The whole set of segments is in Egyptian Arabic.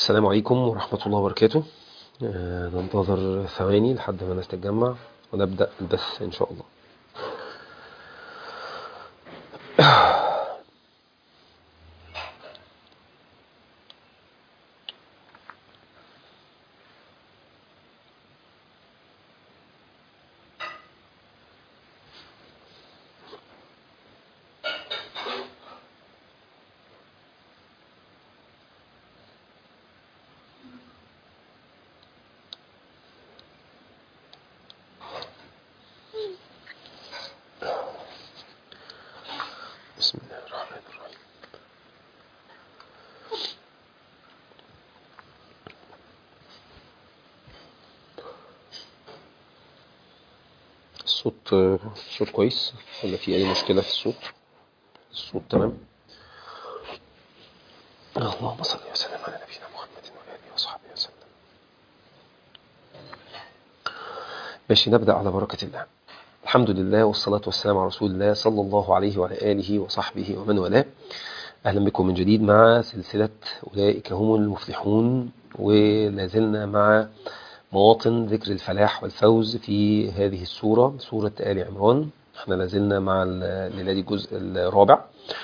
السلام عليكم ورحمة الله وبركاته آه، ننتظر ثواني لحد ما الناس تتجمع ونبدأ البث إن شاء الله بسم الله الرحمن الرحيم الصوت الصوت كويس ولا في أي مشكلة في الصوت الصوت تمام اللهم صل وسلم على نبينا محمد وآله وصحبه وسلم ماشي نبدأ على بركة الله الحمد لله والصلاة والسلام على رسول الله صلى الله عليه وعلى آله وصحبه ومن والاه أهلا بكم من جديد مع سلسلة أولئك هم المفلحون ولازلنا مع مواطن ذكر الفلاح والفوز في هذه السورة سورة آل عمران احنا لازلنا مع الليلة دي الجزء الرابع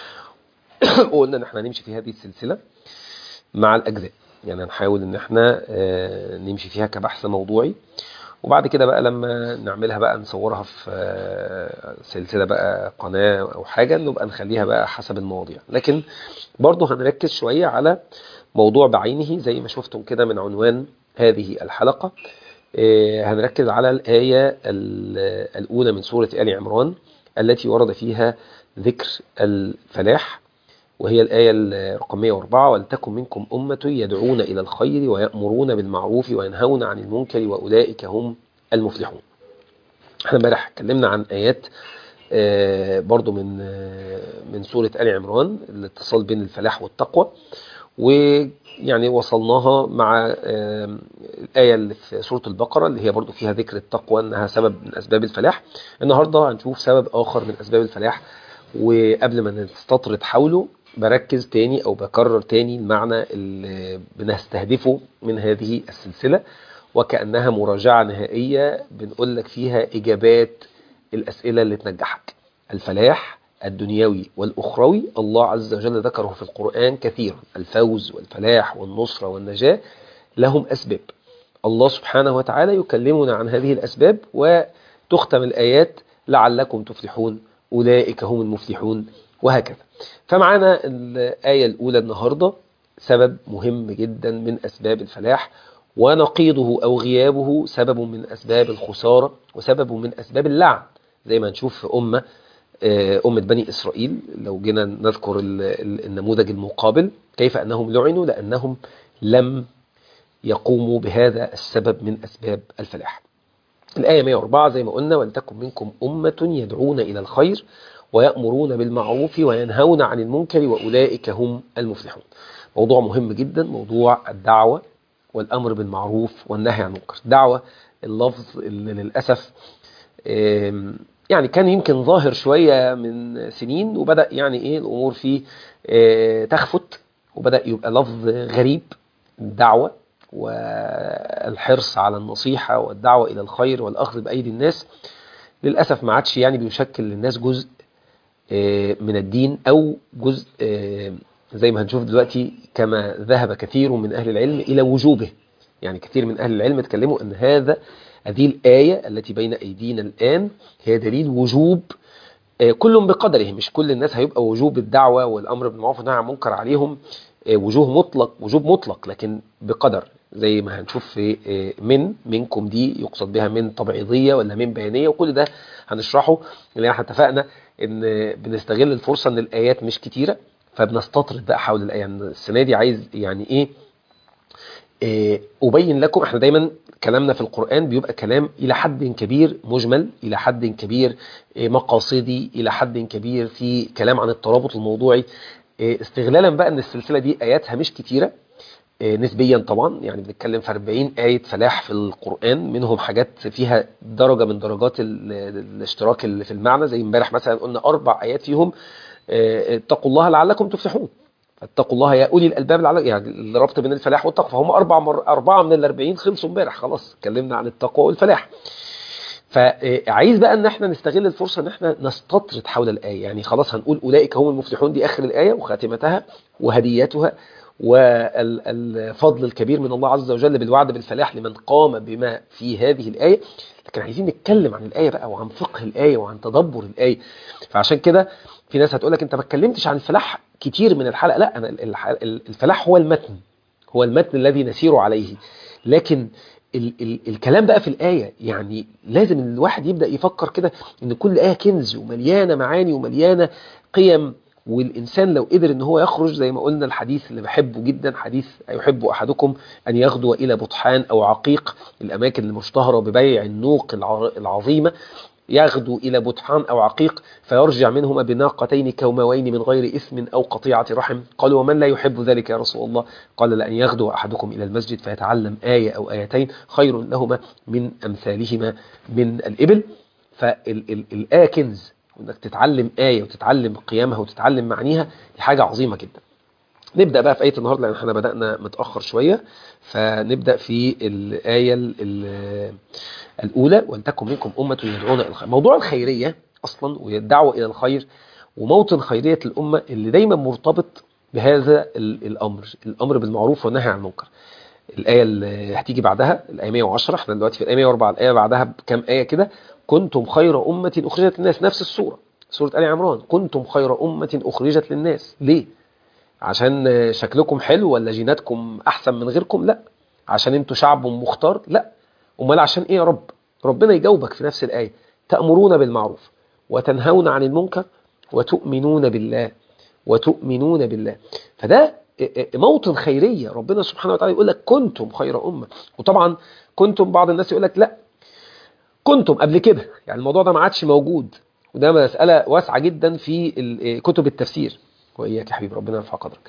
وقلنا ان احنا نمشي في هذه السلسلة مع الأجزاء يعني هنحاول ان احنا نمشي فيها كبحث موضوعي وبعد كده بقى لما نعملها بقى نصورها في سلسلة بقى قناة أو حاجة نبقى نخليها بقى حسب المواضيع لكن برضه هنركز شوية على موضوع بعينه زي ما شفتم كده من عنوان هذه الحلقة هنركز على الآية الأولى من سورة آل عمران التي ورد فيها ذكر الفلاح وهي الآية رقم 104 ولتكن منكم أمة يدعون إلى الخير ويأمرون بالمعروف وينهون عن المنكر وأولئك هم المفلحون احنا امبارح اتكلمنا عن آيات برضو من من سورة آل عمران الاتصال بين الفلاح والتقوى ويعني وصلناها مع الآية اللي في سورة البقرة اللي هي برضو فيها ذكر التقوى أنها سبب من أسباب الفلاح النهاردة هنشوف سبب آخر من أسباب الفلاح وقبل ما نستطرد حوله بركز تاني او بكرر تاني المعنى اللي بنستهدفه من هذه السلسلة وكأنها مراجعة نهائية بنقول لك فيها اجابات الاسئلة اللي تنجحك الفلاح الدنيوي والاخروي الله عز وجل ذكره في القرآن كثيرا الفوز والفلاح والنصرة والنجاة لهم اسباب الله سبحانه وتعالى يكلمنا عن هذه الاسباب وتختم الايات لعلكم تفلحون أولئك هم المفلحون وهكذا فمعنا الآية الأولى النهاردة سبب مهم جدا من أسباب الفلاح ونقيضه أو غيابه سبب من أسباب الخسارة وسبب من أسباب اللعن زي ما نشوف في أمة أمة بني إسرائيل لو جينا نذكر النموذج المقابل كيف أنهم لعنوا لأنهم لم يقوموا بهذا السبب من أسباب الفلاح الآية 104 زي ما قلنا ولتكن منكم أمة يدعون إلى الخير ويأمرون بالمعروف وينهون عن المنكر وأولئك هم المفلحون موضوع مهم جدا موضوع الدعوة والأمر بالمعروف والنهي عن المنكر دعوة اللفظ اللي للأسف يعني كان يمكن ظاهر شوية من سنين وبدأ يعني إيه الأمور فيه تخفت وبدأ يبقى لفظ غريب الدعوة والحرص على النصيحة والدعوة إلى الخير والأخذ بأيدي الناس للأسف ما عادش يعني بيشكل للناس جزء من الدين أو جزء زي ما هنشوف دلوقتي كما ذهب كثير من أهل العلم إلى وجوبه يعني كثير من أهل العلم اتكلموا أن هذا هذه الآية التي بين أيدينا الآن هي دليل وجوب كل بقدره مش كل الناس هيبقى وجوب الدعوة والأمر بالمعروف والنهي عن المنكر عليهم وجوه مطلق وجوب مطلق لكن بقدر زي ما هنشوف في من منكم دي يقصد بها من تبعيضية ولا من بيانية وكل ده هنشرحه لان احنا اتفقنا ان بنستغل الفرصة ان الايات مش كتيرة فبنستطرد بقى حول الايه السنة دي عايز يعني ايه, إيه أبين لكم احنا دايما كلامنا في القرآن بيبقى كلام إلى حد كبير مجمل إلى حد كبير مقاصدي إلى حد كبير في كلام عن الترابط الموضوعي استغلالا بقى ان السلسلة دي آياتها مش كتيرة نسبيا طبعا يعني بنتكلم في 40 آية فلاح في القرآن منهم حاجات فيها درجة من درجات الاشتراك اللي في المعنى زي امبارح مثلا قلنا أربع آيات فيهم اتقوا الله لعلكم تفلحون فاتقوا الله يا اولي الالباب العلى يعني الربط بين الفلاح والتقوى فهم اربع مر... اربعه من الاربعين خلصوا امبارح خلاص اتكلمنا عن التقوى والفلاح فعايز بقى ان احنا نستغل الفرصه ان احنا نستطرد حول الايه يعني خلاص هنقول اولئك هم المفلحون دي اخر الايه وخاتمتها وهديتها والفضل الكبير من الله عز وجل بالوعد بالفلاح لمن قام بما في هذه الايه لكن عايزين نتكلم عن الايه بقى وعن فقه الايه وعن تدبر الايه فعشان كده في ناس هتقول لك انت ما اتكلمتش عن الفلاح كتير من الحلقه لا انا الفلاح هو المتن هو المتن الذي نسير عليه لكن ال ال الكلام بقى في الآية يعني لازم الواحد يبدأ يفكر كده ان كل آية كنز ومليانة معاني ومليانة قيم والإنسان لو قدر ان هو يخرج زي ما قلنا الحديث اللي بحبه جدا حديث يحب أحدكم أن يغدو إلى بطحان أو عقيق الأماكن المشتهرة ببيع النوق العظيمة يغدو إلى بطحان أو عقيق فيرجع منهما بناقتين كوموين من غير إثم أو قطيعة رحم قالوا ومن لا يحب ذلك يا رسول الله قال لأن يغدو أحدكم إلى المسجد فيتعلم آية أو آيتين خير لهما من أمثالهما من الإبل فالآية كنز وانك تتعلم آية وتتعلم قيامها وتتعلم معانيها دي حاجة عظيمة جدا نبدأ بقى في آية النهاردة لأن احنا بدأنا متأخر شوية فنبدأ في الآية الأولى ولتكن منكم أمة يدعون إلى الخير موضوع الخيرية أصلا والدعوة إلى الخير وموطن خيرية الأمة اللي دايما مرتبط بهذا الأمر الأمر بالمعروف والنهي عن المنكر الآية اللي هتيجي بعدها الآية 110 احنا دلوقتي في الآية 104 الآية بعدها بكام آية كده كنتم خير أمة أخرجت للناس نفس السورة سورة آل عمران كنتم خير أمة أخرجت للناس ليه؟ عشان شكلكم حلو ولا جيناتكم أحسن من غيركم لا عشان انتوا شعب مختار لا امال عشان ايه يا رب ربنا يجاوبك في نفس الآية تأمرون بالمعروف وتنهون عن المنكر وتؤمنون بالله وتؤمنون بالله فده موطن خيرية ربنا سبحانه وتعالى يقول لك كنتم خير أمة وطبعا كنتم بعض الناس يقول لك لا كنتم قبل كده يعني الموضوع ده ما عادش موجود وده مسألة واسعة جدا في كتب التفسير وإياك يا حبيبي ربنا يرفع قدرك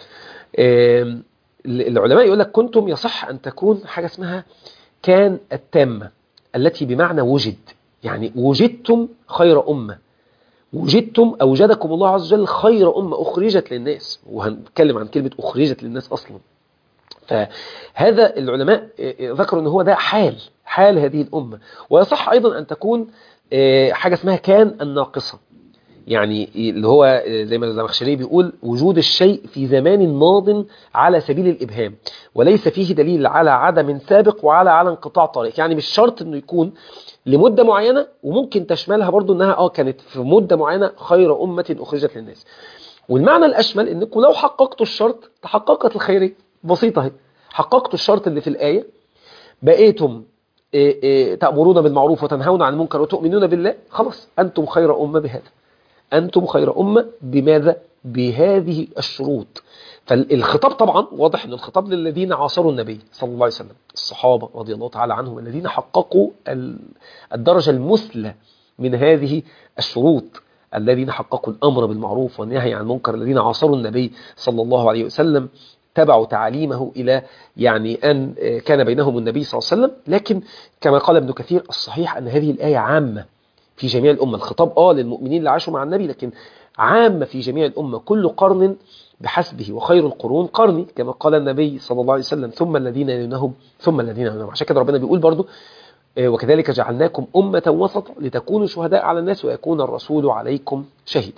العلماء يقول لك كنتم يصح أن تكون حاجة اسمها كان التامة التي بمعنى وجد يعني وجدتم خير أمة وجدتم أوجدكم الله عز وجل خير أمة أخرجت للناس وهنتكلم عن كلمة أخرجت للناس أصلا فهذا العلماء ذكروا أن هو ده حال حال هذه الأمة ويصح أيضا أن تكون حاجة اسمها كان الناقصة يعني اللي هو زي ما الزمخشري بيقول وجود الشيء في زمان ماض على سبيل الإبهام وليس فيه دليل على عدم سابق وعلى على انقطاع طريق يعني مش شرط انه يكون لمدة معينة وممكن تشملها برضو انها اه كانت في مدة معينة خير أمة أخرجت للناس والمعنى الأشمل انكم لو حققتوا الشرط تحققت الخيرية بسيطة اهي حققتوا الشرط اللي في الآية بقيتم إيه إيه تأمرون بالمعروف وتنهون عن المنكر وتؤمنون بالله خلاص أنتم خير أمة بهذا أنتم خير أمة بماذا؟ بهذه الشروط فالخطاب طبعا واضح أن الخطاب للذين عاصروا النبي صلى الله عليه وسلم الصحابة رضي الله تعالى عنهم الذين حققوا الدرجة المثلى من هذه الشروط الذين حققوا الأمر بالمعروف والنهي عن المنكر الذين عاصروا النبي صلى الله عليه وسلم تبعوا تعاليمه إلى يعني أن كان بينهم النبي صلى الله عليه وسلم لكن كما قال ابن كثير الصحيح أن هذه الآية عامة في جميع الأمة الخطاب آه للمؤمنين اللي عاشوا مع النبي لكن عامة في جميع الأمة كل قرن بحسبه وخير القرون قرني كما قال النبي صلى الله عليه وسلم ثم الذين يلونهم ثم الذين يلونهم عشان كده ربنا بيقول برضو وكذلك جعلناكم أمة وسطا لتكونوا شهداء على الناس ويكون الرسول عليكم شهيدا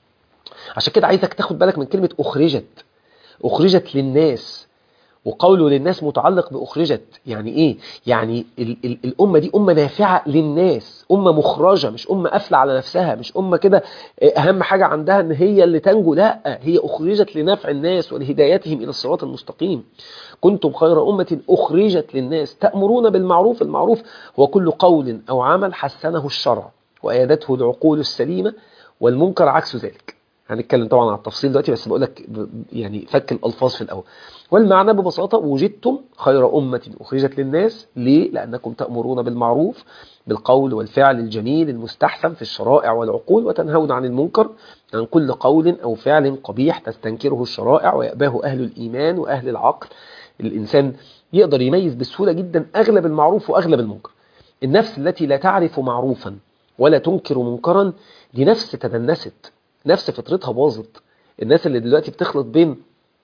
عشان كده عايزك تاخد بالك من كلمة أخرجت أخرجت للناس وقوله للناس متعلق بأخرجت يعني إيه؟ يعني ال ال الأمة دي أمة نافعة للناس أمة مخرجة مش أمة قافلة على نفسها مش أمة كده أهم حاجة عندها أن هي اللي تنجو لا هي أخرجت لنفع الناس ولهدايتهم إلى الصراط المستقيم كنتم خير أمة أخرجت للناس تأمرون بالمعروف المعروف هو كل قول أو عمل حسنه الشرع وأيدته العقول السليمة والمنكر عكس ذلك هنتكلم طبعا على التفصيل دلوقتي بس بقول لك يعني فك الألفاظ في الأول والمعنى ببساطة وجدتم خير أمة أخرجت للناس ليه؟ لأنكم تأمرون بالمعروف بالقول والفعل الجميل المستحسن في الشرائع والعقول وتنهون عن المنكر عن كل قول أو فعل قبيح تستنكره الشرائع ويأباه أهل الإيمان وأهل العقل الإنسان يقدر يميز بسهولة جدا أغلب المعروف وأغلب المنكر النفس التي لا تعرف معروفا ولا تنكر منكرا دي نفس تدنست نفس فطرتها باظت الناس اللي دلوقتي بتخلط بين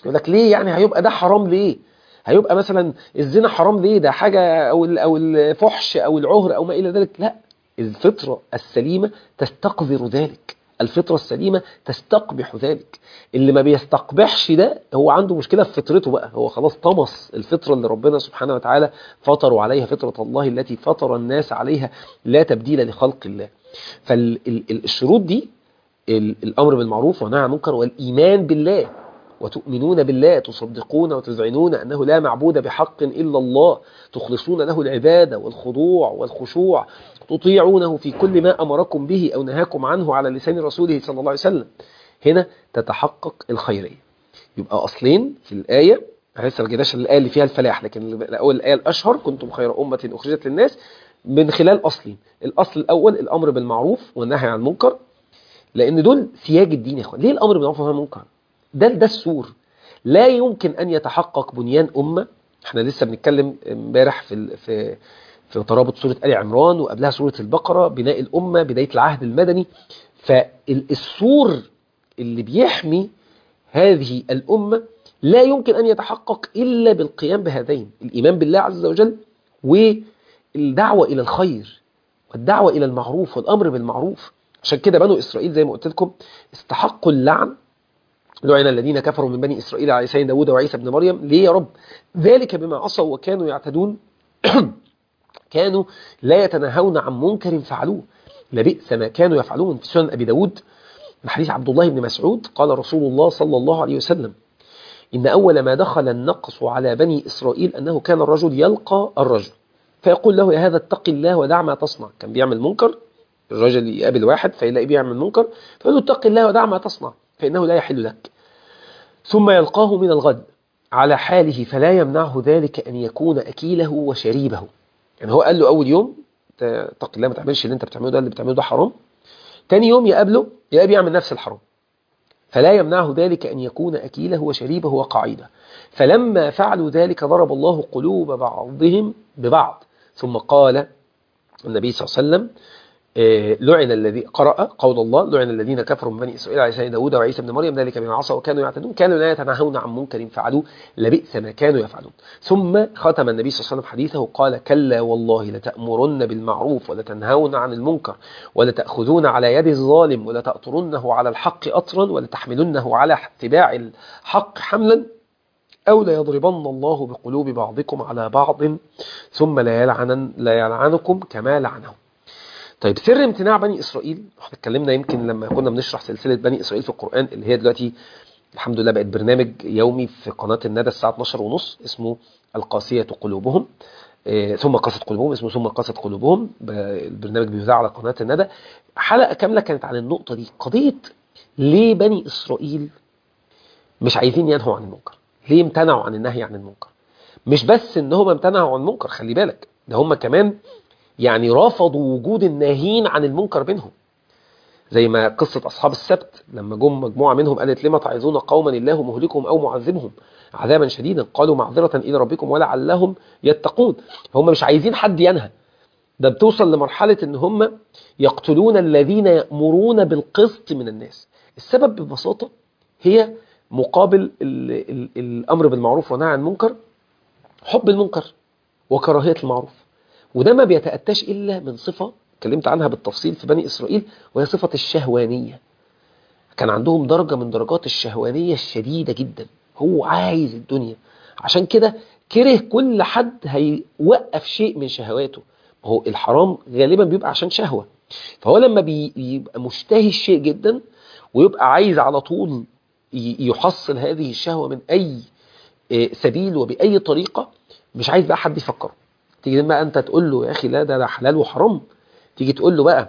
يقول لك ليه يعني هيبقى ده حرام ليه هيبقى مثلا الزنا حرام ليه ده حاجة او او الفحش او العهر او ما الى ذلك لا الفطرة السليمة تستقذر ذلك الفطرة السليمة تستقبح ذلك اللي ما بيستقبحش ده هو عنده مشكلة في فطرته بقى هو خلاص طمس الفطرة اللي ربنا سبحانه وتعالى فطروا عليها فطرة الله التي فطر الناس عليها لا تبديل لخلق الله فالشروط دي الأمر بالمعروف والنهي عن المنكر والإيمان بالله وتؤمنون بالله تصدقون وتذعنون أنه لا معبود بحق إلا الله تخلصون له العبادة والخضوع والخشوع تطيعونه في كل ما أمركم به أو نهاكم عنه على لسان رسوله صلى الله عليه وسلم هنا تتحقق الخيرية يبقى أصلين في الآية لسه ما جيناش الآية اللي فيها الفلاح لكن الأول الآية الأشهر كنتم خير أمة أخرجت للناس من خلال أصلين الأصل الأول الأمر بالمعروف والنهي عن المنكر لأن دول سياج الدين يا أخوان ليه الأمر بالمعروف والنهي عن المنكر ده ده السور لا يمكن أن يتحقق بنيان أمة احنا لسه بنتكلم امبارح في في في ترابط سورة آل عمران وقبلها سورة البقرة بناء الأمة بداية العهد المدني فالسور اللي بيحمي هذه الأمة لا يمكن أن يتحقق إلا بالقيام بهذين الإيمان بالله عز وجل والدعوة إلى الخير والدعوة إلى المعروف والأمر بالمعروف عشان كده بنو إسرائيل زي ما قلت لكم استحقوا اللعن لعن الذين كفروا من بني إسرائيل على لسان داود وعيسى بن مريم ليه يا رب ذلك بما عصوا وكانوا يعتدون كانوا لا يتناهون عن منكر فعلوه لبئس ما كانوا يفعلون في سنن أبي داود من حديث عبد الله بن مسعود قال رسول الله صلى الله عليه وسلم إن أول ما دخل النقص على بني إسرائيل أنه كان الرجل يلقى الرجل فيقول له يا هذا اتق الله ودع ما تصنع كان بيعمل منكر الرجل يقابل واحد فيلاقيه بيعمل منكر فيقول له اتق الله ودع ما تصنع فإنه لا يحل لك ثم يلقاه من الغد على حاله فلا يمنعه ذلك أن يكون أكيله وشريبه يعني هو قال له أول يوم اتق الله ما تعملش اللي انت بتعمله ده اللي بتعمله ده حرام تاني يوم يقابله يلاقيه بيعمل نفس الحرام فلا يمنعه ذلك أن يكون أكيله وشريبه وقعيده فلما فعلوا ذلك ضرب الله قلوب بعضهم ببعض ثم قال النبي صلى الله عليه وسلم لعن الذي قرأ قول الله لعن الذين كفروا من بني إسرائيل على لسان داود وعيسى بن مريم ذلك بما عصوا وكانوا يعتدون كانوا لا يتناهون عن منكر فعلوه لبئس ما كانوا يفعلون ثم ختم النبي صلى الله عليه وسلم حديثه قال كلا والله لتأمرن بالمعروف ولتنهون عن المنكر ولتأخذون على يد الظالم ولتأطرنه على الحق أطرا ولتحملنه على اتباع الحق حملا أو لا يضربن الله بقلوب بعضكم على بعض ثم لا يلعن لا يلعنكم كما لعنهم طيب سر امتناع بني إسرائيل احنا اتكلمنا يمكن لما كنا بنشرح سلسلة بني إسرائيل في القرآن اللي هي دلوقتي الحمد لله بقت برنامج يومي في قناة الندى الساعة 12 ونص اسمه القاسية قلوبهم اه ثم قست قلوبهم اسمه ثم قست قلوبهم البرنامج بيذاع على قناة الندى حلقة كاملة كانت عن النقطة دي قضية ليه بني إسرائيل مش عايزين ينهوا عن المنكر ليه امتنعوا عن النهي عن المنكر مش بس ان هم امتنعوا عن المنكر خلي بالك ده هم كمان يعني رفضوا وجود الناهين عن المنكر بينهم زي ما قصة أصحاب السبت لما جم مجموعة منهم قالت لما تعظون قوما الله مهلكهم أو معذبهم عذابا شديدا قالوا معذرة إلى ربكم ولعلهم يتقون هم مش عايزين حد ينهى ده بتوصل لمرحلة ان هم يقتلون الذين يأمرون بالقسط من الناس السبب ببساطة هي مقابل ال ال الأمر بالمعروف والنهي عن المنكر حب المنكر وكراهية المعروف وده ما بيتأتاش إلا من صفة اتكلمت عنها بالتفصيل في بني إسرائيل وهي صفة الشهوانية كان عندهم درجة من درجات الشهوانية الشديدة جدا هو عايز الدنيا عشان كده كره كل حد هيوقف شيء من شهواته هو الحرام غالبا بيبقى عشان شهوة فهو لما بيبقى مشتهي الشيء جدا ويبقى عايز على طول يحصل هذه الشهوة من أي سبيل وبأي طريقة مش عايز بقى حد يفكره تيجي بقى أنت تقول له يا أخي لا ده, ده حلال وحرام تيجي تقول له بقى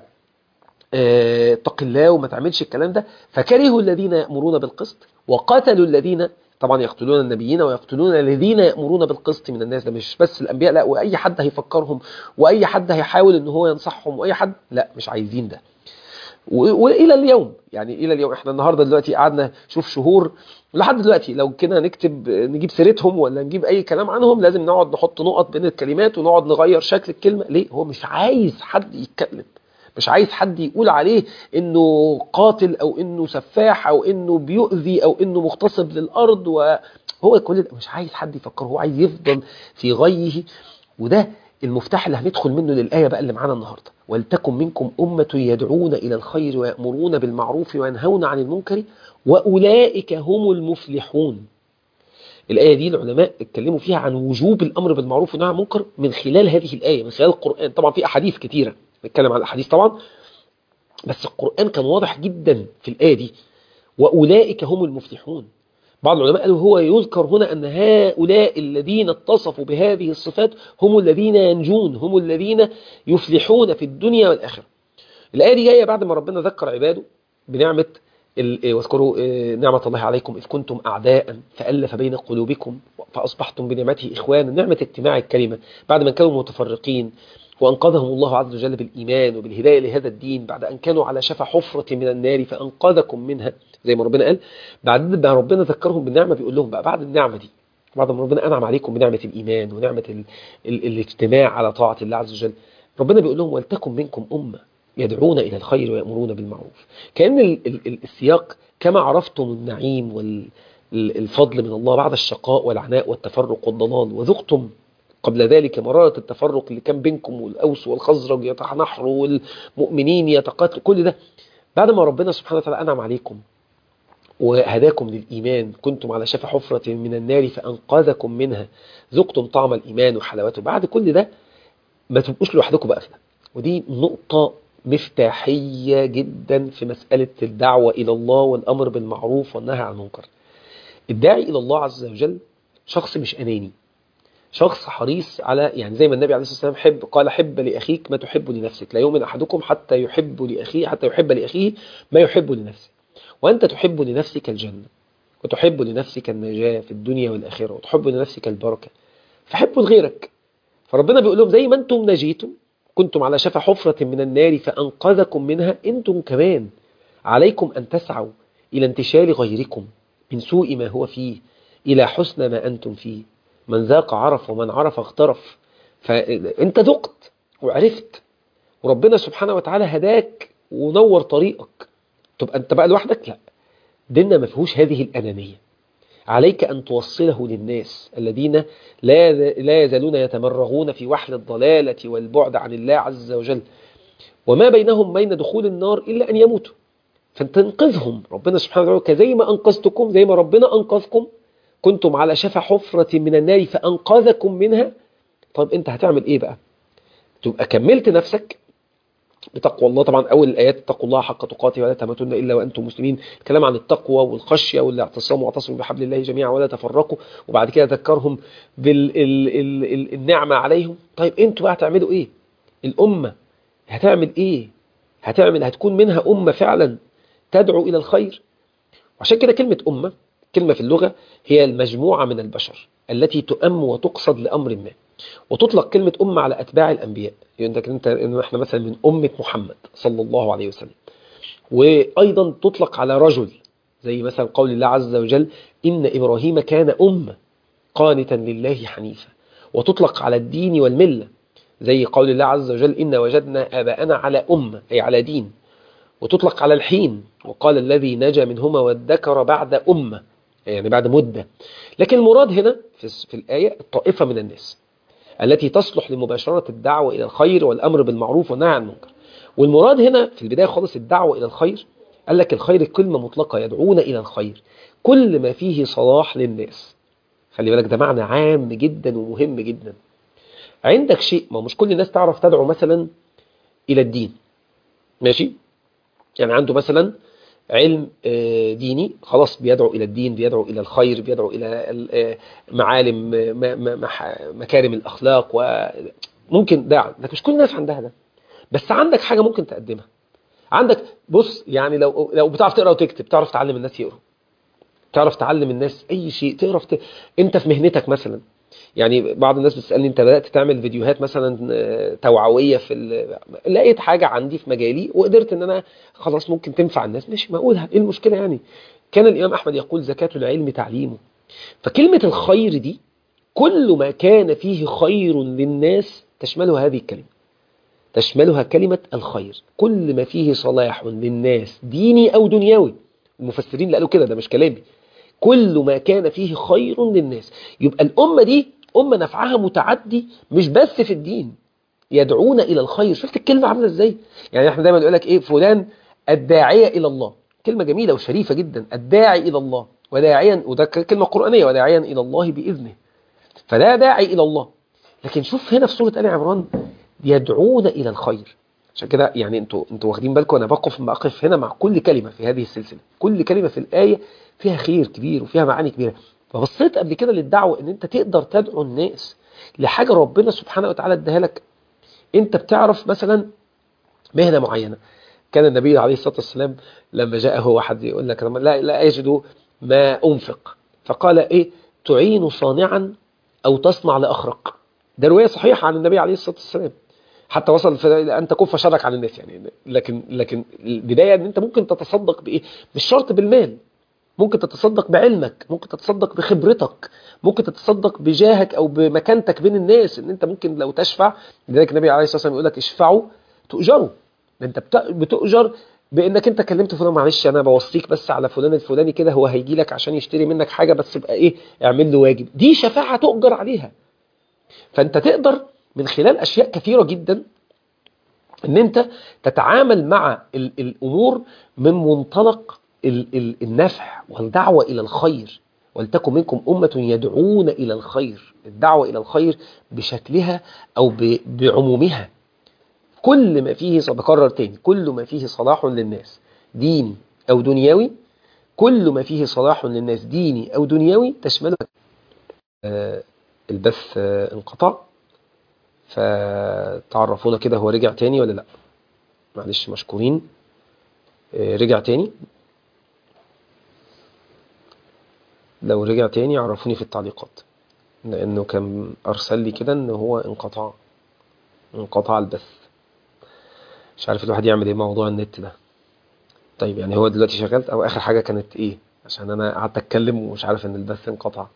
اتق الله وما تعملش الكلام ده فكرهوا الذين يأمرون بالقسط وقتلوا الذين طبعا يقتلون النبيين ويقتلون الذين يأمرون بالقسط من الناس ده مش بس الأنبياء لا وأي حد هيفكرهم وأي حد هيحاول ان هو ينصحهم وأي حد لا مش عايزين ده والى اليوم يعني الى اليوم احنا النهارده دلوقتي قعدنا شوف شهور لحد دلوقتي لو كده نكتب نجيب سيرتهم ولا نجيب اي كلام عنهم لازم نقعد نحط نقط بين الكلمات ونقعد نغير شكل الكلمه ليه هو مش عايز حد يتكلم مش عايز حد يقول عليه انه قاتل او انه سفاح او انه بيؤذي او انه مغتصب للارض وهو كل ده مش عايز حد يفكر هو عايز يفضل في غيه وده المفتاح اللي هندخل منه للآية بقى اللي معانا النهاردة ولتكن منكم أمة يدعون إلى الخير ويأمرون بالمعروف وينهون عن المنكر وأولئك هم المفلحون الآية دي العلماء اتكلموا فيها عن وجوب الأمر بالمعروف والنهي عن المنكر من خلال هذه الآية من خلال القرآن طبعا في أحاديث كتيرة نتكلم عن الأحاديث طبعا بس القرآن كان واضح جدا في الآية دي وأولئك هم المفلحون بعض العلماء قالوا هو يذكر هنا أن هؤلاء الذين اتصفوا بهذه الصفات هم الذين ينجون هم الذين يفلحون في الدنيا والآخرة الآية دي جاية بعد ما ربنا ذكر عباده بنعمة واذكروا نعمة الله عليكم إذ كنتم أعداء فألف بين قلوبكم فأصبحتم بنعمته إخوانا نعمة اجتماع الكلمة بعد ما كانوا متفرقين وأنقذهم الله عز وجل بالإيمان وبالهداية لهذا الدين بعد أن كانوا على شفا حفرة من النار فأنقذكم منها زي ما ربنا قال بعد ما ربنا ذكرهم بالنعمة بيقول لهم بقى بعد النعمة دي بعد ما ربنا أنعم عليكم بنعمة الإيمان ونعمة ال ال الاجتماع على طاعة الله عز وجل ربنا بيقول لهم ولتكن منكم أمة يدعون إلى الخير ويأمرون بالمعروف كأن ال ال السياق كما عرفتم النعيم والفضل من الله بعد الشقاء والعناء والتفرق والضلال وذقتم قبل ذلك مرارة التفرق اللي كان بينكم والأوس والخزرج يتنحروا والمؤمنين يتقاتلوا كل ده بعد ما ربنا سبحانه وتعالى أنعم عليكم وهداكم للإيمان كنتم على شفا حفرة من النار فأنقذكم منها ذقتم طعم الإيمان وحلاوته بعد كل ده ما تبقوش لوحدكم بقى ودي نقطة مفتاحية جدا في مسألة الدعوة إلى الله والأمر بالمعروف والنهي عن المنكر الداعي إلى الله عز وجل شخص مش أناني شخص حريص على يعني زي ما النبي عليه الصلاة والسلام حب قال حب لأخيك ما تحب لنفسك لا يؤمن أحدكم حتى يحب لأخيه حتى يحب لأخيه ما يحب لنفسه وأنت تحب لنفسك الجنة وتحب لنفسك النجاة في الدنيا والآخرة وتحب لنفسك البركة فحبوا لغيرك فربنا بيقول لهم زي ما أنتم نجيتم كنتم على شفا حفرة من النار فأنقذكم منها أنتم كمان عليكم أن تسعوا إلى انتشال غيركم من سوء ما هو فيه إلى حسن ما أنتم فيه من ذاق عرف ومن عرف اغترف فأنت ذقت وعرفت وربنا سبحانه وتعالى هداك ونور طريقك تبقى أنت بقى لوحدك لا ديننا ما فيهوش هذه الأنانية عليك أن توصله للناس الذين لا لا يزالون يتمرغون في وحل الضلالة والبعد عن الله عز وجل وما بينهم بين دخول النار إلا أن يموتوا فتنقذهم ربنا سبحانه وتعالى كزي ما أنقذتكم زي ما ربنا أنقذكم كنتم على شفا حفرة من النار فأنقذكم منها طب أنت هتعمل إيه بقى تبقى كملت نفسك بتقوى الله طبعا أول الآيات اتقوا الله حق تقاته ولا تموتن إلا وأنتم مسلمين الكلام عن التقوى والخشية والاعتصام واعتصموا بحبل الله جميعا ولا تفرقوا وبعد كده ذكرهم بالنعمة عليهم طيب أنتوا بقى هتعملوا إيه الأمة هتعمل إيه هتعمل هتكون منها أمة فعلا تدعو إلى الخير وعشان كده كلمة أمة كلمة في اللغة هي المجموعة من البشر التي تؤم وتقصد لأمر ما وتطلق كلمة أمة على أتباع الأنبياء يعني أنت إنه إحنا مثلا من أمة محمد صلى الله عليه وسلم وأيضا تطلق على رجل زي مثلا قول الله عز وجل إن إبراهيم كان أمة قانتا لله حنيفا وتطلق على الدين والملة زي قول الله عز وجل إن وجدنا آباءنا على أمة أي على دين وتطلق على الحين وقال الذي نجا منهما وادكر بعد أمة يعني بعد مدة لكن المراد هنا في الآية الطائفة من الناس التي تصلح لمباشرة الدعوة إلى الخير والأمر بالمعروف والنهي عن المنكر والمراد هنا في البداية خالص الدعوة إلى الخير قال لك الخير كلمة مطلقة يدعون إلى الخير كل ما فيه صلاح للناس خلي بالك ده معنى عام جدا ومهم جدا عندك شيء ما مش كل الناس تعرف تدعو مثلا إلى الدين ماشي يعني عنده مثلا علم ديني خلاص بيدعو إلى الدين بيدعو إلى الخير بيدعو إلى معالم مكارم الأخلاق وممكن ده لكن مش كل الناس عندها ده بس عندك حاجة ممكن تقدمها عندك بص يعني لو لو بتعرف تقرا وتكتب تعرف تعلم الناس يقروا تعرف تعلم الناس أي شيء تعرف ت... أنت في مهنتك مثلا يعني بعض الناس بتسألني انت بدأت تعمل فيديوهات مثلا توعوية في ال... لقيت حاجة عندي في مجالي وقدرت ان انا خلاص ممكن تنفع الناس مش ما اقولها ايه المشكلة يعني كان الامام احمد يقول زكاة العلم تعليمه فكلمة الخير دي كل ما كان فيه خير للناس تشمله هذه الكلمة تشملها كلمة الخير كل ما فيه صلاح للناس ديني أو دنيوي المفسرين اللي قالوا كده ده مش كلامي كل ما كان فيه خير للناس يبقى الأمة دي أمة نفعها متعدي مش بس في الدين يدعون إلى الخير شفت الكلمة عاملة إزاي يعني احنا دايما نقول لك إيه فلان الداعية إلى الله كلمة جميلة وشريفة جدا الداعي إلى الله وداعيا وده كلمة قرآنية وداعيا إلى الله بإذنه فده داعي إلى الله لكن شوف هنا في سورة آل عمران يدعون إلى الخير عشان كده يعني انتوا انتوا واخدين بالكم انا بقف بقف هنا مع كل كلمة في هذه السلسلة كل كلمة في الآية فيها خير كبير وفيها معاني كبيرة فبصيت قبل كده للدعوة ان انت تقدر تدعو الناس لحاجة ربنا سبحانه وتعالى اداها لك انت بتعرف مثلا مهنة معينة كان النبي عليه الصلاة والسلام لما جاءه واحد يقول لك لا, لا أجد ما أنفق فقال إيه تعين صانعا أو تصنع لأخرق ده رواية صحيحة عن النبي عليه الصلاة والسلام حتى وصل أن تكف شرك عن الناس يعني لكن لكن البداية أن أنت ممكن تتصدق بإيه مش شرط بالمال ممكن تتصدق بعلمك ممكن تتصدق بخبرتك ممكن تتصدق بجاهك أو بمكانتك بين الناس ان أنت ممكن لو تشفع لذلك النبي عليه الصلاة والسلام يقول لك اشفعوا تؤجروا انت بتؤجر بانك انت كلمت فلان معلش انا بوصيك بس على فلان الفلاني كده هو هيجي لك عشان يشتري منك حاجه بس يبقى ايه اعمل له واجب دي شفاعه تؤجر عليها فانت تقدر من خلال اشياء كثيره جدا ان انت تتعامل مع ال الامور من منطلق ال ال النفع والدعوه الى الخير ولتكن منكم أمة يدعون إلى الخير الدعوة إلى الخير بشكلها أو بعمومها كل ما فيه بكرر تاني كل ما فيه صلاح للناس ديني أو دنيوي كل ما فيه صلاح للناس ديني أو دنيوي تشمله آه البث آه انقطع فتعرفونا كده هو رجع تاني ولا لا معلش مشكورين آه رجع تاني لو رجع تاني عرفوني في التعليقات لأنه كان أرسل لي كده إن هو انقطع انقطع البث مش عارف الواحد يعمل ايه موضوع النت ده طيب يعني هو دلوقتي شغال او اخر حاجة كانت ايه عشان انا قعدت اتكلم ومش عارف ان البث انقطع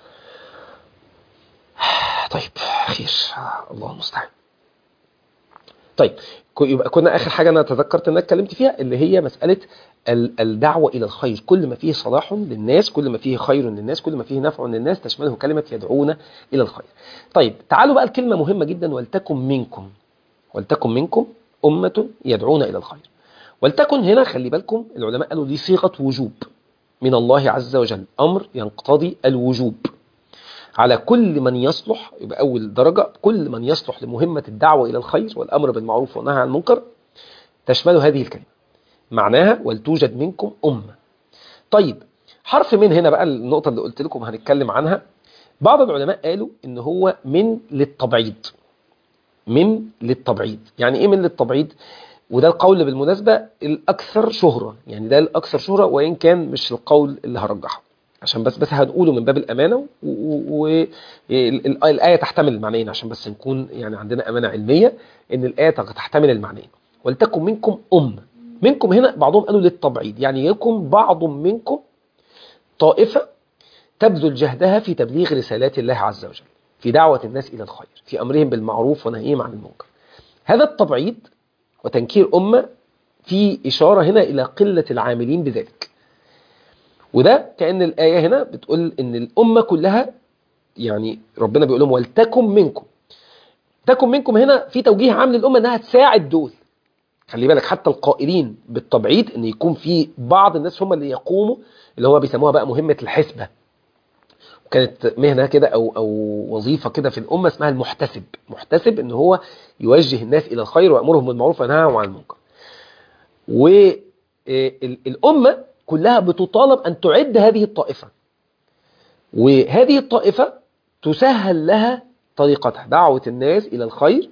طيب خير الله المستعان طيب يبقى كنا اخر حاجة انا تذكرت ان انا اتكلمت فيها اللي هي مسألة الدعوة الى الخير كل ما فيه صلاح للناس كل ما فيه خير للناس كل ما فيه نفع للناس تشمله كلمة يدعون الى الخير طيب تعالوا بقى الكلمة مهمة جدا ولتكن منكم ولتكن منكم أمة يدعون إلى الخير ولتكن هنا خلي بالكم العلماء قالوا دي صيغة وجوب من الله عز وجل أمر ينقتضي الوجوب على كل من يصلح يبقى أول درجة كل من يصلح لمهمة الدعوة إلى الخير والأمر بالمعروف والنهي عن المنكر تشمل هذه الكلمة معناها ولتوجد منكم أمة طيب حرف من هنا بقى النقطة اللي قلت لكم هنتكلم عنها بعض العلماء قالوا إن هو من للتبعيض من للتبعيض يعني ايه من للتبعيض وده القول بالمناسبة الأكثر شهرة يعني ده الأكثر شهرة وإن كان مش القول اللي هرجحه عشان بس بس هنقوله من باب الأمانة والآية تحتمل المعنيين عشان بس نكون يعني عندنا أمانة علمية إن الآية تحتمل المعنيين ولتكن منكم أمة منكم هنا بعضهم قالوا للتبعيض يعني يكون بعض منكم طائفة تبذل جهدها في تبليغ رسالات الله عز وجل في دعوة الناس إلى الخير في أمرهم بالمعروف ونهيهم عن المنكر هذا التبعيض وتنكير أمة في إشارة هنا إلى قلة العاملين بذلك وده كأن الآية هنا بتقول إن الأمة كلها يعني ربنا بيقول لهم ولتكن منكم تكن منكم هنا في توجيه عام للأمة إنها تساعد دول خلي بالك حتى القائلين بالتبعيض إن يكون في بعض الناس هم اللي يقوموا اللي هو بيسموها بقى مهمة الحسبة كانت مهنة كده أو, أو وظيفة كده في الأمة اسمها المحتسب محتسب إن هو يوجه الناس إلى الخير ويأمرهم بالمعروف وينهاهم عن المنكر والأمة كلها بتطالب أن تعد هذه الطائفة وهذه الطائفة تسهل لها طريقتها دعوة الناس إلى الخير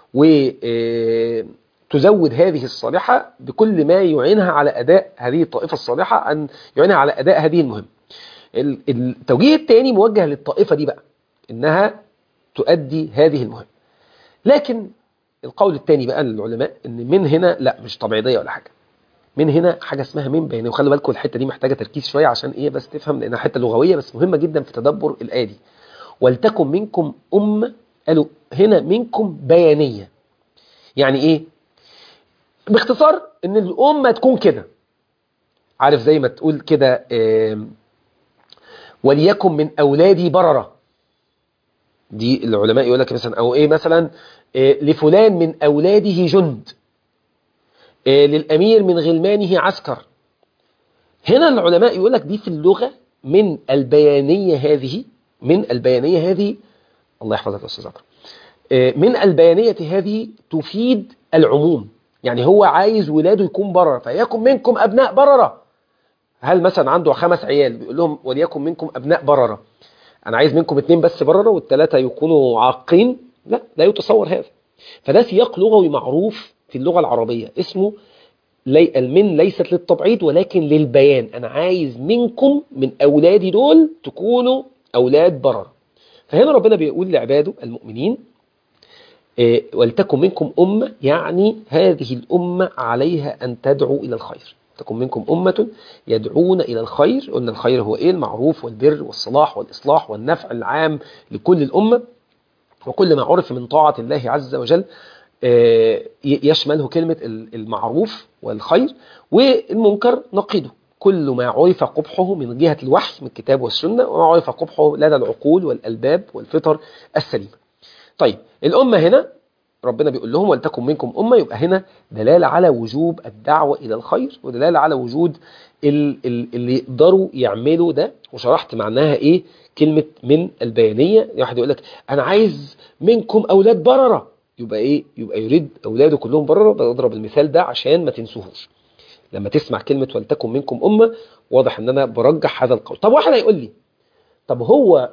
وتزود هذه الصالحة بكل ما يعينها على أداء هذه الطائفة الصالحة أن يعينها على أداء هذه المهمة التوجيه الثاني موجه للطائفة دي بقى إنها تؤدي هذه المهمة لكن القول الثاني بقى للعلماء إن من هنا لا مش طبيعية ولا حاجة من هنا حاجة اسمها من بيني وخلي بالكم الحتة دي محتاجة تركيز شوية عشان إيه بس تفهم لأنها حتة لغوية بس مهمة جدا في تدبر الآية دي ولتكن منكم أمة قالوا هنا منكم بيانية يعني ايه باختصار ان الامه تكون كده عارف زي ما تقول كده آم، وليكن من اولادي برره دي العلماء يقول لك مثلا او ايه مثلا آه، لفلان من اولاده جند آه، للامير من غلمانه عسكر هنا العلماء يقول لك دي في اللغه من البيانيه هذه من البيانيه هذه الله يحفظك يا استاذ عمرو آه، من البيانيه هذه تفيد العموم يعني هو عايز ولاده يكون برره فيكن منكم ابناء برره هل مثلا عنده خمس عيال بيقول لهم وليكن منكم ابناء برره انا عايز منكم اتنين بس برره والثلاثه يكونوا عاقين لا لا يتصور هذا فده سياق لغوي معروف في اللغه العربيه اسمه لي المن ليست للتبعيض ولكن للبيان انا عايز منكم من اولادي دول تكونوا اولاد برره فهنا ربنا بيقول لعباده المؤمنين إيه، ولتكن منكم أمة يعني هذه الأمة عليها أن تدعو إلى الخير تكن منكم أمة يدعون إلى الخير قلنا الخير هو إيه المعروف والبر والصلاح والإصلاح والنفع العام لكل الأمة وكل ما عرف من طاعة الله عز وجل آه، ي- يشمله كلمة ال- المعروف والخير والمنكر نقيده كل ما عرف قبحه من جهة الوحي من الكتاب والسنة وما عرف قبحه لدى العقول والألباب والفطر السليمة طيب الأمة هنا ربنا بيقول لهم ولتكن منكم أمة يبقى هنا دلالة على وجوب الدعوة إلى الخير ودلالة على وجود ال- ال- اللي يقدروا يعملوا ده وشرحت معناها إيه كلمة من البيانية واحد يقول لك أنا عايز منكم أولاد بررة يبقى إيه يبقى يريد أولاده كلهم بررة بضرب المثال ده عشان ما تنسوهوش لما تسمع كلمة ولتكن منكم أمة واضح إن أنا برجح هذا القول طب واحد هيقول لي طب هو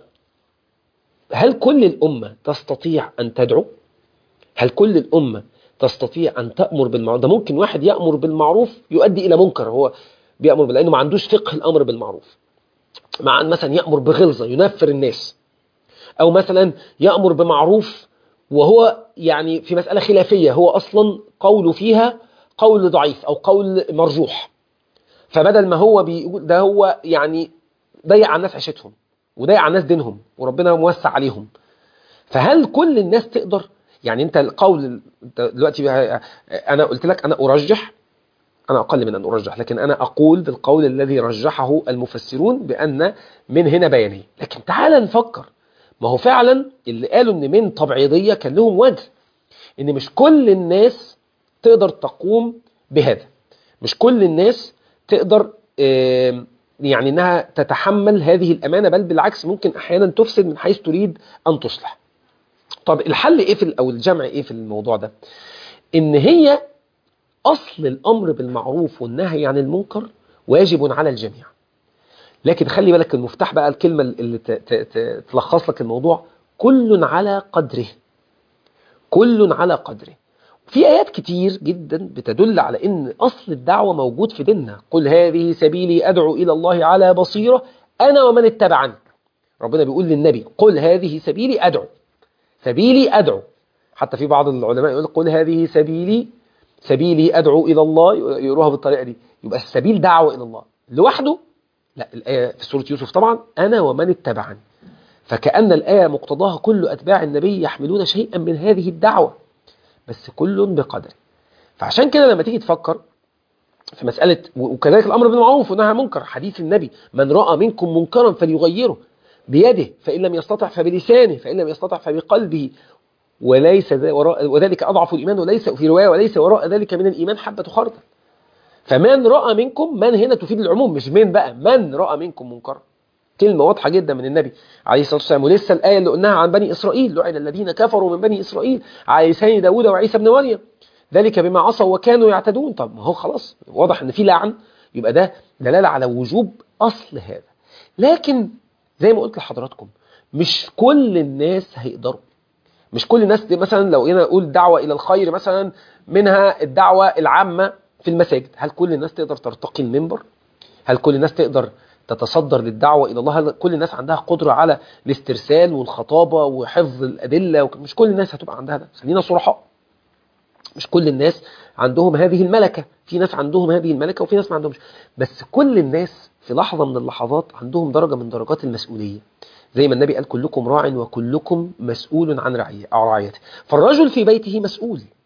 هل كل الأمة تستطيع أن تدعو؟ هل كل الأمة تستطيع أن تأمر بالمعروف؟ ده ممكن واحد يأمر بالمعروف يؤدي إلى منكر هو بيأمر لأنه ما عندوش فقه الأمر بالمعروف مع أن مثلا يأمر بغلظة ينفر الناس أو مثلا يأمر بمعروف وهو يعني في مسألة خلافية هو أصلا قوله فيها قول ضعيف أو قول مرجوح فبدل ما هو بيقول ده هو يعني ضيع على الناس عيشتهم وضيع على الناس دينهم وربنا موسع عليهم فهل كل الناس تقدر يعني انت القول انت دلوقتي بقى- انا قلت لك انا ارجح انا اقل من ان ارجح لكن انا اقول بالقول الذي رجحه المفسرون بان من هنا بيانيه لكن تعال نفكر ما هو فعلا اللي قالوا ان من تبعيضيه كان لهم وجه ان مش كل الناس تقدر تقوم بهذا مش كل الناس تقدر آم، يعني انها تتحمل هذه الامانه بل بالعكس ممكن احيانا تفسد من حيث تريد ان تصلح طب الحل ايه في ال- او الجمع ايه في الموضوع ده ان هي اصل الامر بالمعروف والنهي عن المنكر واجب على الجميع لكن خلي بالك المفتاح بقى الكلمه اللي ت- ت- ت- تلخص لك الموضوع كل على قدره كل على قدره في آيات كتير جدا بتدل على إن أصل الدعوة موجود في ديننا قل هذه سبيلي أدعو إلى الله على بصيرة أنا ومن اتبعني ربنا بيقول للنبي قل هذه سبيلي أدعو سبيلي أدعو حتى في بعض العلماء يقول قل هذه سبيلي سبيلي أدعو إلى الله يقروها بالطريقة دي يبقى السبيل دعوة إلى الله لوحده لا الآية في سورة يوسف طبعا أنا ومن اتبعني فكأن الآية مقتضاها كل أتباع النبي يحملون شيئا من هذه الدعوة بس كل بقدر فعشان كده لما تيجي تفكر في مسألة وكذلك الأمر بالمعروف والنهي عن المنكر حديث النبي من رأى منكم منكرا فليغيره بيده فإن لم يستطع فبلسانه فإن لم يستطع فبقلبه وليس ذا وراء وذلك أضعف الإيمان وليس في رواية وليس وراء ذلك من الإيمان حبة خردل فمن رأى منكم من هنا تفيد العموم مش من بقى من رأى منكم منكرا كلمة واضحة جدا من النبي عليه الصلاة والسلام ولسه الآية اللي قلناها عن بني إسرائيل لعن الذين كفروا من بني إسرائيل على لسان داود وعيسى بن مريم ذلك بما عصوا وكانوا يعتدون طب ما هو خلاص واضح ان في لعن يبقى ده دلالة على وجوب أصل هذا لكن زي ما قلت لحضراتكم مش كل الناس هيقدروا مش كل الناس دي مثلا لو انا اقول دعوة الى الخير مثلا منها الدعوة العامة في المساجد هل كل الناس تقدر ترتقي المنبر هل كل الناس تقدر تتصدر للدعوة إلى الله هل كل الناس عندها قدرة على الاسترسال والخطابة وحفظ الأدلة مش كل الناس هتبقى عندها ده خلينا صرحاء مش كل الناس عندهم هذه الملكة في ناس عندهم هذه الملكة وفي ناس ما عندهمش بس كل الناس في لحظة من اللحظات عندهم درجة من درجات المسؤولية زي ما النبي قال كلكم راع وكلكم مسؤول عن رعية أو رعيته فالرجل في بيته مسؤول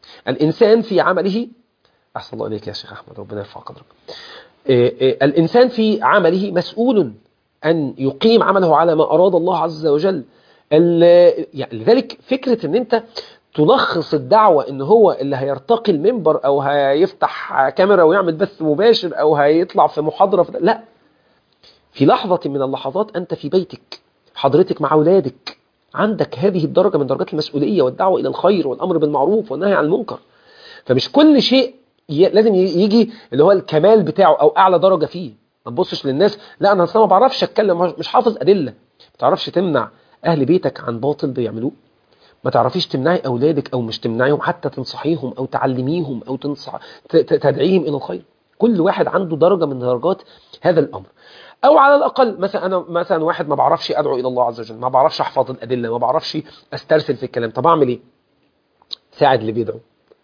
الإنسان في عمله أحسن الله إليك يا شيخ أحمد ربنا يرفع قدرك إيه إيه الإنسان في عمله مسؤول أن يقيم عمله على ما أراد الله عز وجل ال- يعني لذلك فكرة أن أنت تلخص الدعوة ان هو اللي هيرتقي المنبر او هيفتح كاميرا ويعمل بث مباشر او هيطلع في محاضرة في لا في لحظة من اللحظات انت في بيتك حضرتك مع اولادك عندك هذه الدرجة من درجات المسؤولية والدعوة الى الخير والامر بالمعروف والنهي عن المنكر فمش كل شيء ي- لازم ي- يجي اللي هو الكمال بتاعه او اعلى درجة فيه ما تبصش للناس لا انا اصلا ما بعرفش اتكلم مش حافظ ادلة ما تعرفش تمنع اهل بيتك عن باطل بيعملوه ما تعرفيش تمنعي اولادك او مش تمنعيهم حتى تنصحيهم او تعلميهم او تنصح ت- ت- تدعيهم الى الخير كل واحد عنده درجه من درجات هذا الامر او على الاقل مثلا انا مثلا واحد ما بعرفش ادعو الى الله عز وجل ما بعرفش احفظ الادله ما بعرفش استرسل في الكلام طب اعمل ايه ساعد اللي بيدعو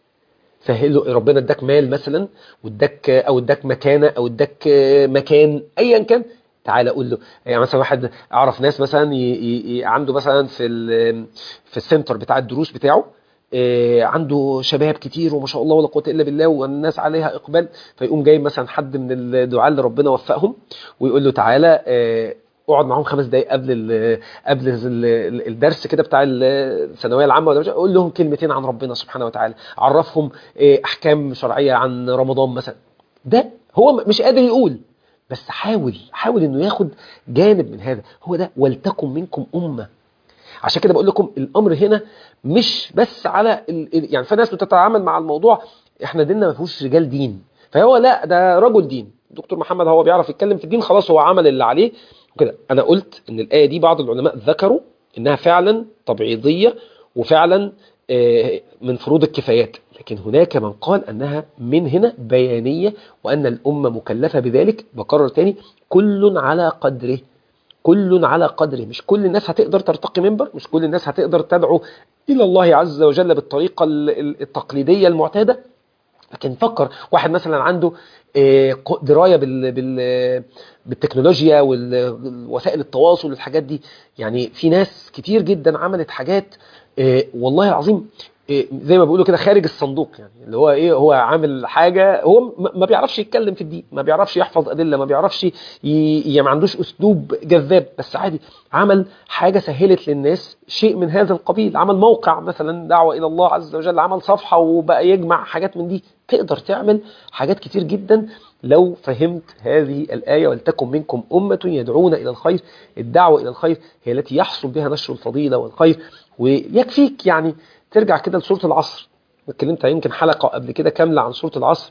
سهل له ربنا اداك مال مثلا واداك او اداك مكانه او اداك مكان ايا كان تعالى قول له يعني مثلا واحد اعرف ناس مثلا ي... ي... ي- عنده مثلا في ال... في السنتر بتاع الدروس بتاعه آه، عنده شباب كتير وما شاء الله ولا قوه الا بالله والناس عليها اقبال فيقوم جايب مثلا حد من الدعاة اللي ربنا وفقهم ويقول له تعالى آه، اقعد معاهم خمس دقايق قبل ال قبل ال- الدرس كده بتاع الثانويه العامه ولا مش- قول لهم كلمتين عن ربنا سبحانه وتعالى عرفهم آه، احكام شرعيه عن رمضان مثلا ده هو م- مش قادر يقول بس حاول حاول انه ياخد جانب من هذا هو ده ولتكن منكم امه عشان كده بقول لكم الامر هنا مش بس على ال... ال- يعني في ناس بتتعامل مع الموضوع احنا ديننا ما فيهوش رجال دين فهو لا ده رجل دين دكتور محمد هو بيعرف يتكلم في الدين خلاص هو عمل اللي عليه وكده انا قلت ان الايه دي بعض العلماء ذكروا انها فعلا تبعيضيه وفعلا آه، من فروض الكفايات لكن هناك من قال انها من هنا بيانيه وان الامه مكلفه بذلك بكرر تاني كل على قدره كل على قدره مش كل الناس هتقدر ترتقي منبر مش كل الناس هتقدر تدعو إلى الله عز وجل بالطريقة ال- ال- التقليدية المعتادة لكن فكر واحد مثلا عنده آه، ق- دراية بال بال بالتكنولوجيا ووسائل التواصل والحاجات دي يعني في ناس كتير جدا عملت حاجات آه، والله العظيم آه، زي ما بيقولوا كده خارج الصندوق يعني اللي هو ايه هو عامل حاجه هو م- ما بيعرفش يتكلم في الدين ما بيعرفش يحفظ ادله ما بيعرفش ي... يعني ما عندوش اسلوب جذاب بس عادي عمل حاجه سهلت للناس شيء من هذا القبيل عمل موقع مثلا دعوه الى الله عز وجل عمل صفحه وبقى يجمع حاجات من دي تقدر تعمل حاجات كتير جدا لو فهمت هذه الآية ولتكن منكم أمة يدعون إلى الخير الدعوة إلى الخير هي التي يحصل بها نشر الفضيلة والخير ويكفيك يعني ترجع كده لسورة العصر اتكلمت يمكن حلقة قبل كده كاملة عن سورة العصر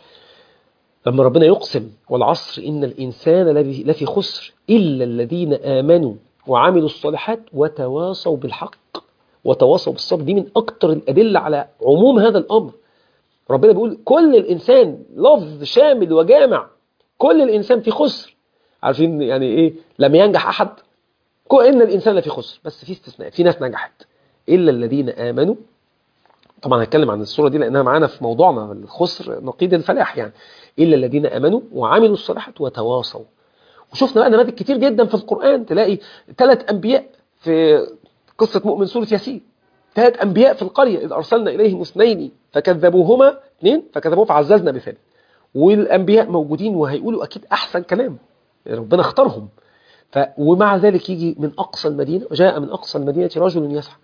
لما ربنا يقسم والعصر إن الإنسان لفي لفي خسر إلا الذين آمنوا وعملوا الصالحات وتواصوا بالحق وتواصوا بالصبر دي من أكتر الأدلة على عموم هذا الأمر ربنا بيقول كل الإنسان لفظ شامل وجامع كل الإنسان في خسر عارفين يعني إيه لم ينجح أحد كل إن الإنسان لفي خسر بس في استثناء في ناس نجحت إلا الذين آمنوا طبعا هنتكلم عن الصورة دي لأنها معانا في موضوعنا الخسر نقيض الفلاح يعني إلا الذين آمنوا وعملوا الصالحات وتواصوا وشفنا بقى نماذج كتير جدا في القرآن تلاقي ثلاث أنبياء في قصة مؤمن سورة ياسين ثلاث أنبياء في القرية إذ أرسلنا إليهم اثنين فكذبوهما اثنين فكذبوه فعززنا بثالث والأنبياء موجودين وهيقولوا أكيد أحسن كلام ربنا اختارهم ف... ومع ذلك يجي من أقصى المدينة وجاء من أقصى المدينة رجل يسعى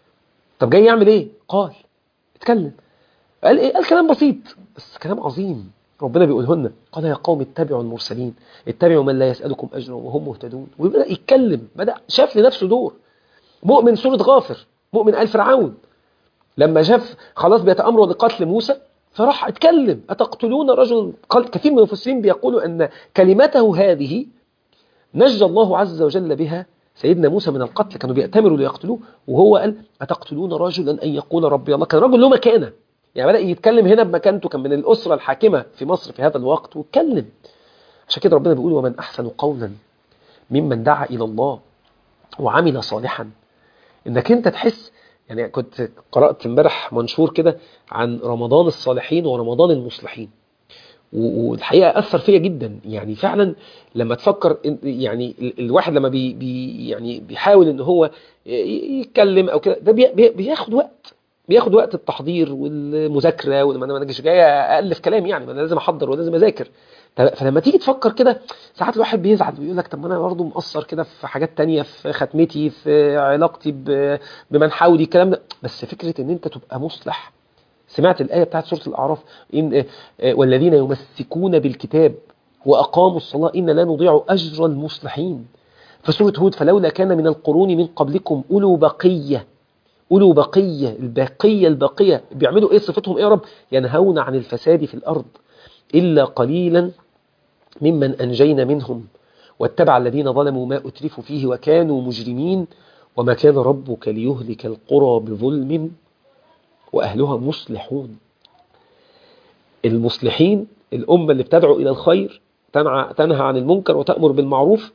طب جاي يعمل إيه؟ قال اتكلم قال إيه؟ قال كلام بسيط بس كلام عظيم ربنا بيقولهن قال يا قوم اتبعوا المرسلين اتبعوا من لا يسألكم أجرا وهم مهتدون وبدأ يتكلم بدأ شاف لنفسه دور مؤمن سورة غافر مؤمن آل فرعون لما شاف خلاص بيتأمروا لقتل موسى فراح اتكلم أتقتلون رجل قال كثير من المفسرين بيقولوا أن كلمته هذه نجى الله عز وجل بها سيدنا موسى من القتل كانوا بيأتمروا ليقتلوه وهو قال أتقتلون رجلا أن يقول ربي الله كان رجل له مكانة يعني بدأ يتكلم هنا بمكانته كان من الأسرة الحاكمة في مصر في هذا الوقت واتكلم عشان كده ربنا بيقول ومن أحسن قولا ممن دعا إلى الله وعمل صالحا انك انت تحس يعني كنت قرأت امبارح منشور كده عن رمضان الصالحين ورمضان المصلحين والحقيقة أثر فيا جدا يعني فعلا لما تفكر يعني الواحد لما بي بي يعني بيحاول ان هو يتكلم او كده ده بي بياخد وقت بياخد وقت التحضير والمذاكره وما انا مش جاي الف كلام يعني ما انا لازم احضر ولازم اذاكر فلما تيجي تفكر كده ساعات الواحد بيزعل ويقول لك طب ما انا برضه مقصر كده في حاجات تانية في ختمتي في علاقتي بمن حولي الكلام ده بس فكره ان انت تبقى مصلح سمعت الايه بتاعت سوره الاعراف ان والذين يمسكون بالكتاب واقاموا الصلاه ان لا نضيع اجر المصلحين في سوره هود فلولا كان من القرون من قبلكم اولو بقيه أولو بقية البقية البقية بيعملوا إيه صفتهم إيه يا رب ينهون عن الفساد في الأرض إلا قليلا ممن أنجينا منهم واتبع الذين ظلموا ما أترفوا فيه وكانوا مجرمين وما كان ربك ليهلك القرى بظلم وأهلها مصلحون المصلحين الأمة اللي بتدعو إلى الخير تنهى عن المنكر وتأمر بالمعروف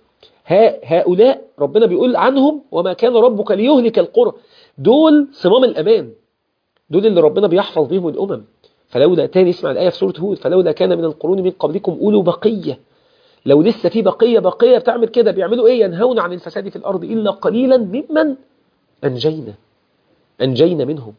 هؤلاء ربنا بيقول عنهم وما كان ربك ليهلك القرى دول صمام الأمان دول اللي ربنا بيحفظ بيهم الأمم فلولا تاني اسمع الآية في سورة هود فلولا كان من القرون من قبلكم أولو بقية لو لسه في بقية بقية بتعمل كده بيعملوا إيه ينهون عن الفساد في الأرض إلا قليلا ممن أنجينا أنجينا منهم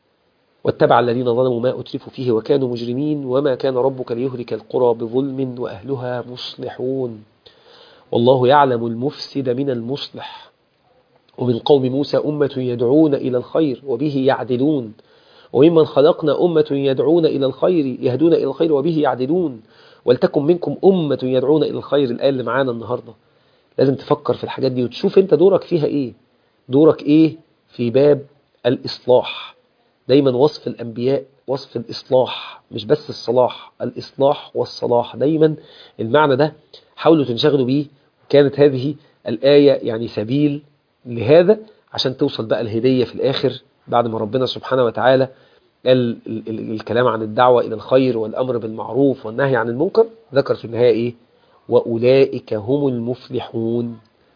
واتبع الذين ظلموا ما أترفوا فيه وكانوا مجرمين وما كان ربك ليهلك القرى بظلم وأهلها مصلحون والله يعلم المفسد من المصلح ومن قوم موسى أمة يدعون إلى الخير وبه يعدلون وممن خلقنا أمة يدعون إلى الخير يهدون إلى الخير وبه يعدلون ولتكن منكم أمة يدعون إلى الخير الآية اللي معانا النهاردة لازم تفكر في الحاجات دي وتشوف انت دورك فيها ايه دورك ايه في باب الإصلاح دايما وصف الأنبياء وصف الإصلاح مش بس الصلاح الإصلاح والصلاح دايما المعنى ده حاولوا تنشغلوا بيه كانت هذه الآية يعني سبيل لهذا عشان توصل بقى الهدية في الآخر بعد ما ربنا سبحانه وتعالى قال الكلام عن الدعوة إلى الخير والأمر بالمعروف والنهي عن المنكر ذكر في النهاية إيه وأولئك هم المفلحون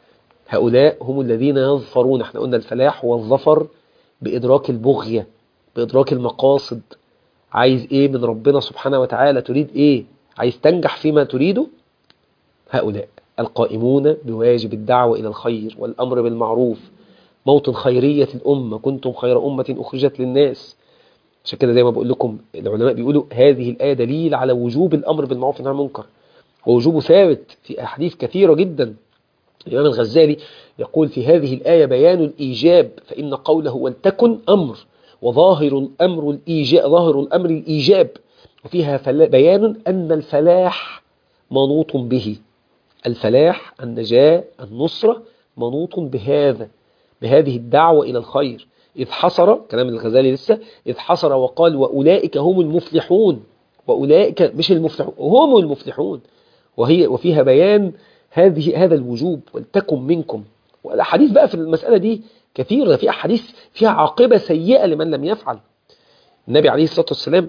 هؤلاء هم الذين يظفرون احنا قلنا الفلاح هو الظفر بإدراك البغية بإدراك المقاصد عايز إيه من ربنا سبحانه وتعالى تريد إيه عايز تنجح فيما تريده هؤلاء القائمون بواجب الدعوة إلى الخير والأمر بالمعروف موطن خيرية الأمة كنتم خير أمة أخرجت للناس عشان كده زي ما بقول لكم العلماء بيقولوا هذه الآية دليل على وجوب الأمر بالمعروف والنهي عن المنكر ووجوبه ثابت في أحاديث كثيرة جدا الإمام الغزالي يقول في هذه الآية بيان الإيجاب فإن قوله ولتكن أمر وظاهر الأمر الإيجاب ظاهر الأمر الإيجاب وفيها بيان أن الفلاح منوط به الفلاح النجاة النصرة منوط بهذا بهذه الدعوة إلى الخير إذ حصر كلام الغزالي لسه إذ حصر وقال وأولئك هم المفلحون وأولئك مش المفلحون هم المفلحون وهي وفيها بيان هذه هذا الوجوب ولتكن منكم والأحاديث بقى في المسألة دي كثيرة في أحاديث فيها عاقبة سيئة لمن لم يفعل النبي عليه الصلاة والسلام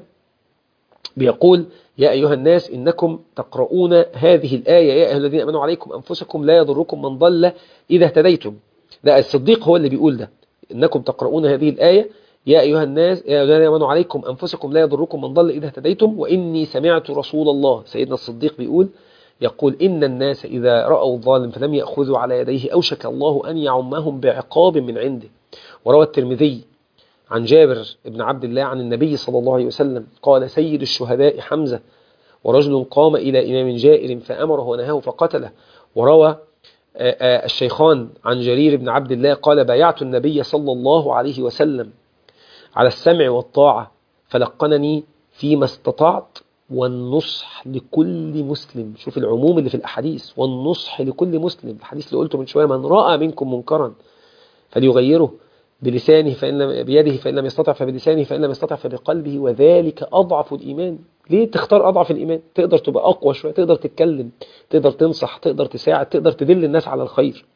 بيقول يا أيها الناس إنكم تقرؤون هذه الآية يا أيها الذين أمنوا عليكم أنفسكم لا يضركم من ضل إذا اهتديتم لا الصديق هو اللي بيقول ده إنكم تقرؤون هذه الآية يا أيها الناس يا أيها الذين آمنوا عليكم أنفسكم لا يضركم من ضل إذا اهتديتم وإني سمعت رسول الله سيدنا الصديق بيقول يقول إن الناس إذا رأوا الظالم فلم يأخذوا على يديه أوشك الله أن يعمهم بعقاب من عنده وروى الترمذي عن جابر بن عبد الله عن النبي صلى الله عليه وسلم قال سيد الشهداء حمزة ورجل قام إلى إمام جائر فأمره ونهاه فقتله وروى الشيخان عن جرير بن عبد الله قال بايعت النبي صلى الله عليه وسلم على السمع والطاعة فلقنني فيما استطعت والنصح لكل مسلم شوف العموم اللي في الأحاديث والنصح لكل مسلم الحديث اللي قلته من شوية من رأى منكم منكرا فليغيره بلسانه فإن لم بيده فإن لم يستطع فبلسانه فإن لم يستطع فبقلبه وذلك أضعف الإيمان ليه تختار أضعف الإيمان تقدر تبقى أقوى شوية تقدر تتكلم تقدر تنصح تقدر تساعد تقدر تدل الناس على الخير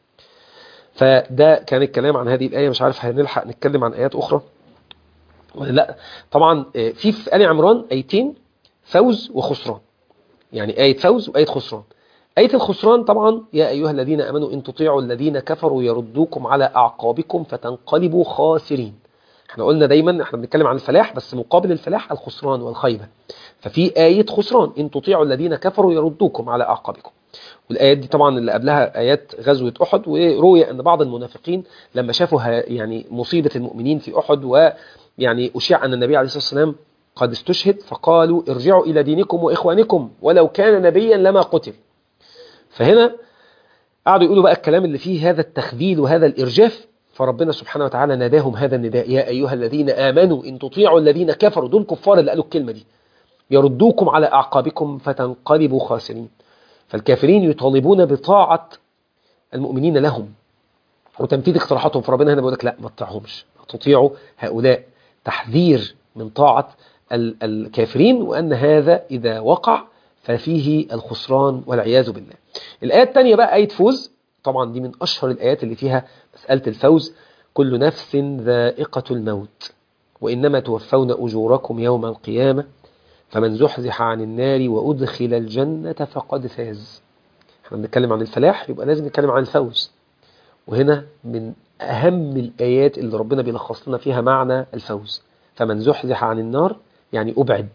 فده كان الكلام عن هذه الآية مش عارف هنلحق نتكلم عن آيات أخرى ولا لا طبعا في في آل عمران آيتين فوز وخسران يعني آية فوز وآية خسران آية الخسران طبعا يا أيها الذين أمنوا إن تطيعوا الذين كفروا يردوكم على أعقابكم فتنقلبوا خاسرين احنا قلنا دايما احنا بنتكلم عن الفلاح بس مقابل الفلاح الخسران والخيبة ففي آية خسران إن تطيعوا الذين كفروا يردوكم على أعقابكم والآيات دي طبعا اللي قبلها آيات غزوة أحد وروي أن بعض المنافقين لما شافوا يعني مصيبة المؤمنين في أحد ويعني أشيع أن النبي عليه الصلاة والسلام قد استشهد فقالوا ارجعوا إلى دينكم وإخوانكم ولو كان نبيا لما قتل فهنا قعدوا يقولوا بقى الكلام اللي فيه هذا التخذيل وهذا الإرجاف فربنا سبحانه وتعالى ناداهم هذا النداء يا أيها الذين آمنوا إن تطيعوا الذين كفروا دول كفار اللي قالوا الكلمة دي يردوكم على أعقابكم فتنقلبوا خاسرين فالكافرين يطالبون بطاعة المؤمنين لهم وتنفيذ اقتراحاتهم فربنا هنا بيقول لك لا ما تطيعهمش تطيعوا هؤلاء تحذير من طاعة الكافرين وأن هذا إذا وقع ففيه الخسران والعياذ بالله الآية الثانية بقى آية فوز طبعا دي من أشهر الآيات اللي فيها مسألة الفوز كل نفس ذائقة الموت وإنما توفون أجوركم يوم القيامة فمن زحزح عن النار وأدخل الجنة فقد فاز احنا بنتكلم عن الفلاح يبقى لازم نتكلم عن الفوز وهنا من أهم الآيات اللي ربنا بيلخص لنا فيها معنى الفوز فمن زحزح عن النار يعني أبعد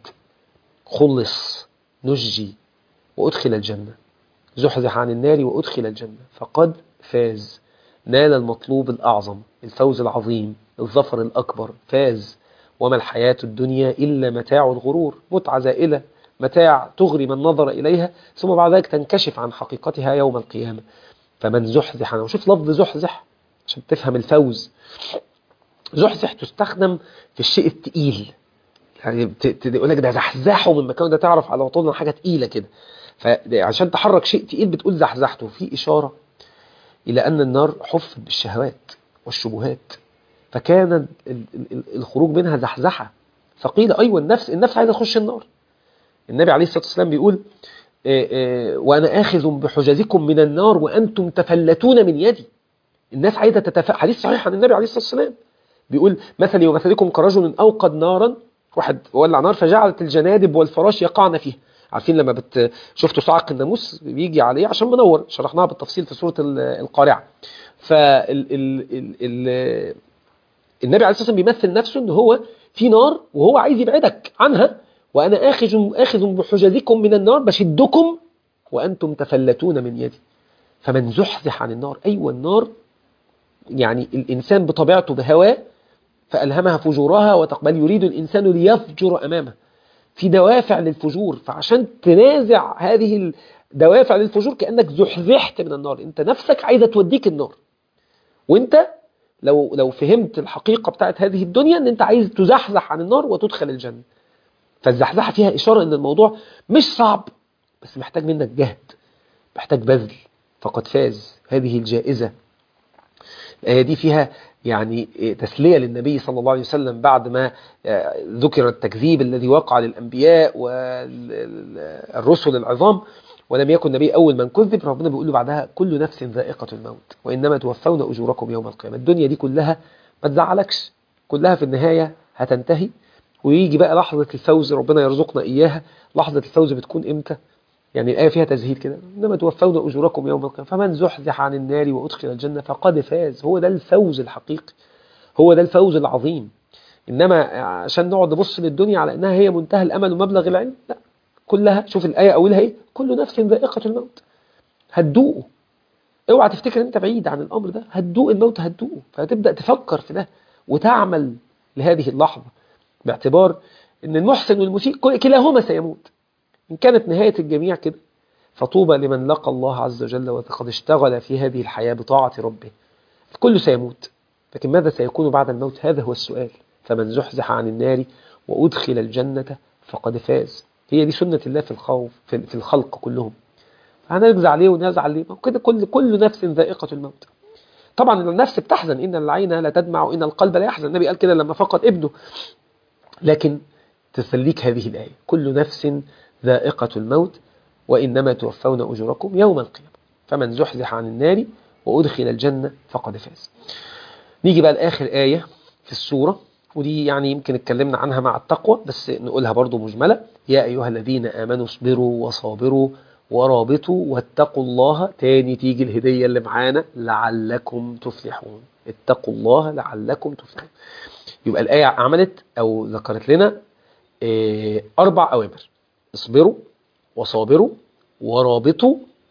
خلص نجي وأدخل الجنة زحزح عن النار وأدخل الجنة فقد فاز نال المطلوب الأعظم الفوز العظيم الظفر الأكبر فاز وما الحياة الدنيا إلا متاع الغرور متعة زائلة متاع تغري من نظر إليها ثم بعد ذلك تنكشف عن حقيقتها يوم القيامة فمن زحزح وشوف لفظ زحزح عشان تفهم الفوز زحزح تستخدم في الشيء التقيل يعني يقول لك ده زحزحه من مكان ده تعرف على طول حاجة تقيلة كده فعشان تحرك شيء تقيل بتقول زحزحته في إشارة إلى أن النار حفت بالشهوات والشبهات فكان الخروج منها زحزحة فقيل أيوة النفس النفس عايزة تخش النار النبي عليه الصلاة والسلام بيقول وأنا آخذ بحجزكم من النار وأنتم تفلتون من يدي الناس عايزة تتفاءل حديث صحيح عن النبي عليه الصلاة والسلام بيقول مثلي ومثلكم كرجل أوقد نارا واحد ولع نار فجعلت الجنادب والفراش يقعن فيها عارفين لما بت... شفتوا صعق الناموس بيجي عليه عشان منور شرحناها بالتفصيل في سورة القارعة فال ال... ال... ال... النبي عليه الصلاة والسلام بيمثل نفسه ان هو في نار وهو عايز يبعدك عنها وانا اخذ اخذ بحجزكم من النار بشدكم وانتم تفلتون من يدي فمن زحزح عن النار ايوه النار يعني الانسان بطبيعته بهواه فالهمها فجورها وتقبل يريد الانسان ليفجر امامه في دوافع للفجور فعشان تنازع هذه الدوافع للفجور كانك زحزحت من النار انت نفسك عايزه توديك النار وانت لو لو فهمت الحقيقة بتاعت هذه الدنيا ان انت عايز تزحزح عن النار وتدخل الجنة فالزحزحة فيها إشارة ان الموضوع مش صعب بس محتاج منك جهد محتاج بذل فقد فاز هذه الجائزة الآية دي فيها يعني تسلية للنبي صلى الله عليه وسلم بعد ما ذكر التكذيب الذي وقع للأنبياء والرسل العظام ولم يكن النبي أول من كذب ربنا بيقول له بعدها كل نفس ذائقة الموت وإنما توفون أجوركم يوم القيامة الدنيا دي كلها ما تزعلكش كلها في النهاية هتنتهي ويجي بقى لحظة الفوز ربنا يرزقنا إياها لحظة الفوز بتكون إمتى يعني الآية فيها تزهيد كده إنما توفون أجوركم يوم القيامة فمن زحزح عن النار وأدخل الجنة فقد فاز هو ده الفوز الحقيقي هو ده الفوز العظيم إنما عشان نقعد نبص للدنيا على إنها هي منتهى الأمل ومبلغ العلم لا كلها شوف الآية أولها إيه كل نفس ذائقة الموت هتدوقه اوعى تفتكر انت بعيد عن الأمر ده هتدوق الموت هتدوقه فهتبدأ تفكر في ده وتعمل لهذه اللحظة باعتبار ان المحسن والمسيء كلاهما سيموت إن كانت نهاية الجميع كده فطوبى لمن لقى الله عز وجل وقد اشتغل في هذه الحياة بطاعة ربه الكل سيموت لكن ماذا سيكون بعد الموت هذا هو السؤال فمن زحزح عن النار وأدخل الجنة فقد فاز هي دي سنة الله في الخوف في الخلق كلهم هنرجع عليه ونزعل عليه كده كل كل نفس ذائقة الموت طبعا النفس بتحزن إن العين لا تدمع وإن القلب لا يحزن النبي قال كده لما فقد ابنه لكن تسليك هذه الآية كل نفس ذائقة الموت وإنما توفون أجوركم يوم القيامة فمن زحزح عن النار وأدخل الجنة فقد فاز نيجي بقى لآخر آية في السورة ودي يعني يمكن اتكلمنا عنها مع التقوى بس نقولها برضو مجملة يا أيها الذين آمنوا اصبروا وصابروا ورابطوا واتقوا الله تاني تيجي الهدية اللي معانا لعلكم تفلحون اتقوا الله لعلكم تفلحون يبقى الآية عملت أو ذكرت لنا اه أربع أوامر اصبروا وصابروا ورابطوا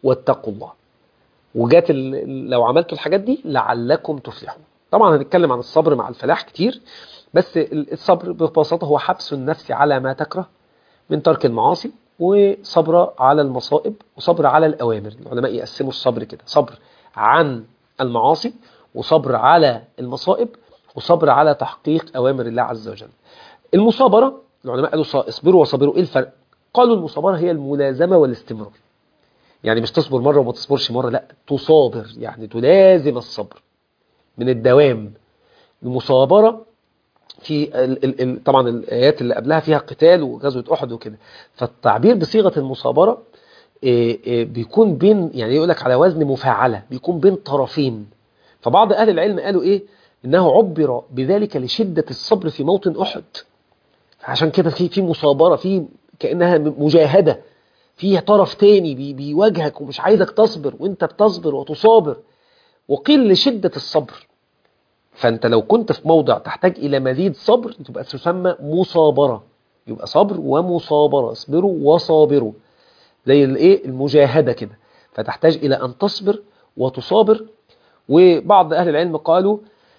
واتقوا الله وجات ال- لو عملتوا الحاجات دي لعلكم تفلحون طبعا هنتكلم عن الصبر مع الفلاح كتير بس ال- الصبر ببساطة هو حبس النفس على ما تكره من ترك المعاصي وصبر على المصائب وصبر على الأوامر العلماء يقسموا الصبر كده صبر عن المعاصي وصبر على المصائب وصبر على تحقيق أوامر الله عز وجل المصابرة العلماء قالوا ص- اصبروا وصبروا ايه الفرق قالوا المصابرة هي الملازمة والاستمرار يعني مش تصبر مرة وما تصبرش مرة لا تصابر يعني تلازم الصبر من الدوام المصابرة في ال ال ال طبعا الآيات اللي قبلها فيها قتال وغزوة أحد وكده فالتعبير بصيغة المصابرة إيه إيه بيكون بين يعني يقول لك على وزن مفاعلة بيكون بين طرفين فبعض أهل العلم قالوا إيه إنه عبر بذلك لشدة الصبر في موطن أحد عشان كده في في مصابرة في كأنها مجاهدة في طرف تاني بي بيواجهك ومش عايزك تصبر وانت بتصبر وتصابر وقيل لشدة الصبر فانت لو كنت في موضع تحتاج الى مزيد صبر تبقى تسمى مصابرة يبقى صبر ومصابرة اصبروا وصابروا زي الايه المجاهدة كده فتحتاج الى ان تصبر وتصابر وبعض اهل العلم قالوا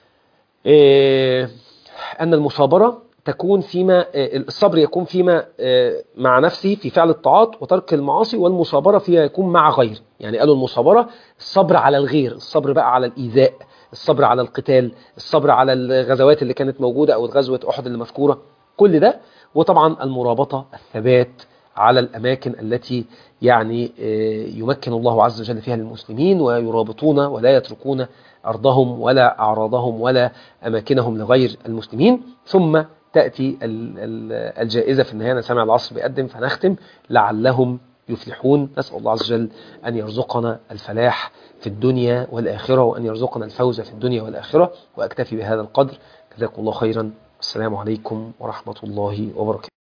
إيه ان المصابرة تكون فيما الصبر يكون فيما مع نفسه في فعل الطاعات وترك المعاصي والمصابرة فيها يكون مع غير يعني قالوا المصابرة الصبر على الغير الصبر بقى على الإيذاء الصبر على القتال الصبر على الغزوات اللي كانت موجودة أو الغزوة أحد اللي مذكورة كل ده وطبعا المرابطة الثبات على الأماكن التي يعني يمكن الله عز وجل فيها للمسلمين ويرابطون ولا يتركون أرضهم ولا أعراضهم ولا أماكنهم لغير المسلمين ثم تأتي الجائزة في النهاية أنا سامع العصر بيقدم فنختم لعلهم يفلحون نسأل الله عز وجل أن يرزقنا الفلاح في الدنيا والآخرة وأن يرزقنا الفوز في الدنيا والآخرة وأكتفي بهذا القدر جزاكم الله خيرا السلام عليكم ورحمة الله وبركاته